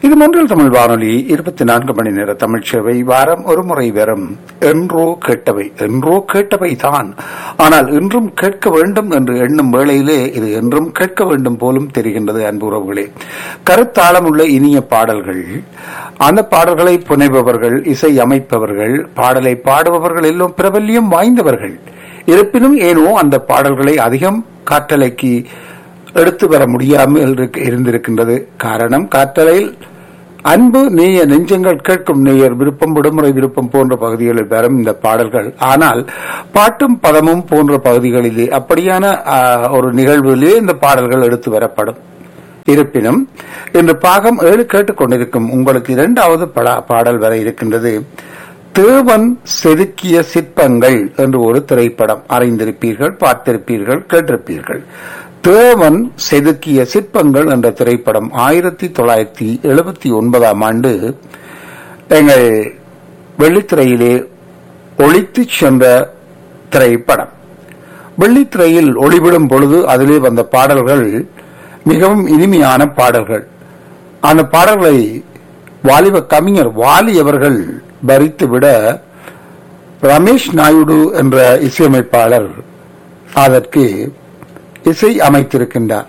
இது மொன்றில் தமிழ் வானொலி இருபத்தி நான்கு மணி நேர தமிழ் சேவை வாரம் ஒரு முறை வரும் என்றோ கேட்டவை என்றோ கேட்டவை தான் ஆனால் இன்றும் கேட்க வேண்டும் என்று எண்ணும் வேளையிலே இது என்றும் கேட்க வேண்டும் போலும் தெரிகின்றது அன்பு உறவுகளே கருத்தாளமுள்ள இனிய பாடல்கள் அந்த பாடல்களை புனைபவர்கள் இசை அமைப்பவர்கள் பாடலை பாடுபவர்கள் எல்லாம் பிரபல்யம் வாய்ந்தவர்கள் இருப்பினும் ஏனோ அந்த பாடல்களை அதிகம் காற்றலைக்கு எடுத்து வர முடியாமல் இருக்க- இருந்திருக்கின்றது காரணம் காற்றலையில் அன்பு நேய நெஞ்சங்கள் கேட்கும் நேயர் விருப்பம் விடுமுறை விருப்பம் போன்ற பகுதிகளில் வரும் இந்த பாடல்கள் ஆனால் பாட்டும் பதமும் போன்ற பகுதிகளிலே அப்படியான ஆ, ஒரு நிகழ்விலே இந்த பாடல்கள் எடுத்து வரப்படும் இருப்பினும் இன்று பாகம் ஏழு கேட்டுக்கொண்டிருக்கும் உங்களுக்கு இரண்டாவது படா- பாடல் வர இருக்கின்றது தேவன் செதுக்கிய சிற்பங்கள் என்று ஒரு திரைப்படம் அறிந்திருப்பீர்கள் பார்த்திருப்பீர்கள் கேட்டிருப்பீர்கள் தேவன் செதுக்கிய சிற்பங்கள் என்ற திரைப்படம் ஆயிரத்தி தொள்ளாயிரத்தி எழுபத்தி ஒன்பதாம் ஆண்டு எங்கள் வெள்ளித்திரையிலே ஒளித்துச் சென்ற திரைப்படம் வெள்ளித்திரையில் ஒளிவிடும் பொழுது அதிலே வந்த பாடல்கள் மிகவும் இனிமையான பாடல்கள் அந்த பாடல்களை வாலிப கவிஞர் வாலி அவர்கள் வரித்துவிட ரமேஷ் நாயுடு என்ற இசையமைப்பாளர் அதற்கு இசை அமைத்திருக்கின்றார்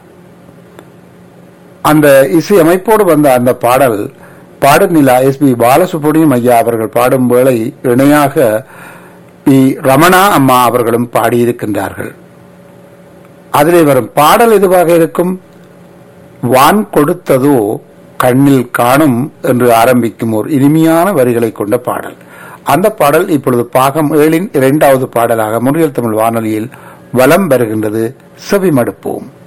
அந்த இசை அமைப்போடு வந்த அந்த பாடல் பாடநிலா எஸ் பி பாலசுப்ரமணியம் ஐயா அவர்கள் பாடும் வேளை இணையாக பி ரமணா அம்மா அவர்களும் பாடியிருக்கின்றார்கள் அதிலே வரும் பாடல் எதுவாக இருக்கும் வான் கொடுத்ததோ கண்ணில் காணும் என்று ஆரம்பிக்கும் ஒரு இனிமையான வரிகளை கொண்ட பாடல் அந்த பாடல் இப்பொழுது பாகம் ஏழின் இரண்டாவது பாடலாக முறியல் தமிழ் வானொலியில் வலம் வருகின்றது செவிமடுப்போம்